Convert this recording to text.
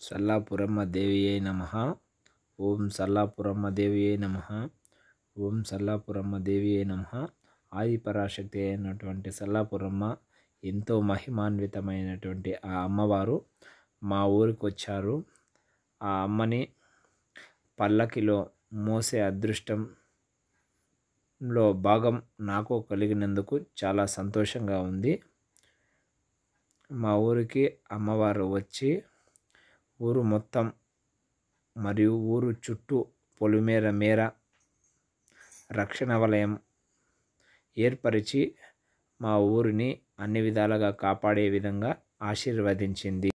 సల్లాపురమ్మ దేవియే నమ ఓం సల్లాపురమ్మ దేవియే నమ ఓం సల్లాపురమ్మ దేవియే నమ ఆదిపరాశక్తి అయినటువంటి సల్లాపురమ్మ ఎంతో మహిమాన్వితమైనటువంటి ఆ అమ్మవారు మా ఊరికి వచ్చారు ఆ అమ్మని పల్లకిలో మోసే అదృష్టంలో భాగం నాకు కలిగినందుకు చాలా సంతోషంగా ఉంది మా ఊరికి అమ్మవారు వచ్చి ఊరు మొత్తం మరియు ఊరు చుట్టూ పొలిమేర మేర రక్షణ వలయం ఏర్పరిచి మా ఊరిని అన్ని విధాలుగా కాపాడే విధంగా ఆశీర్వదించింది